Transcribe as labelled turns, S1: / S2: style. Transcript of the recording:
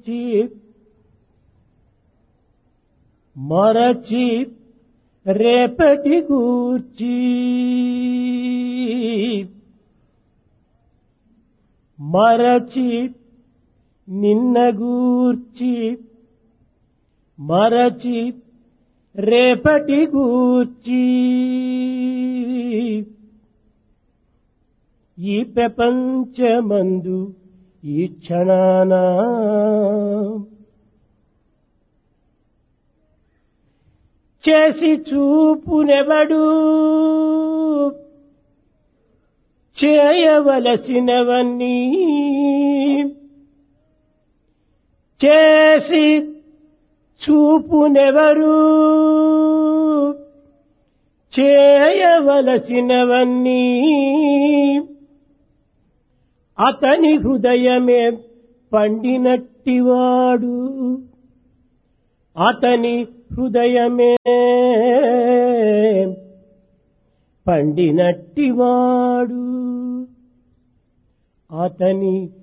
S1: గూర్చి మరచి రేపటి గూర్చి మరచి నిన్న గూర్చి మరచి రేపటి గూర్చి ఈ ప్రపంచమందు ఈ క్షణాన చేసి చూపునెవడు చేయవలసినవన్నీ చేసి చూపునెవరు చేయవలసినవన్నీ అతని హృదయమే పండినట్టివాడు అతని హృదయమే పండినట్టివాడు అతని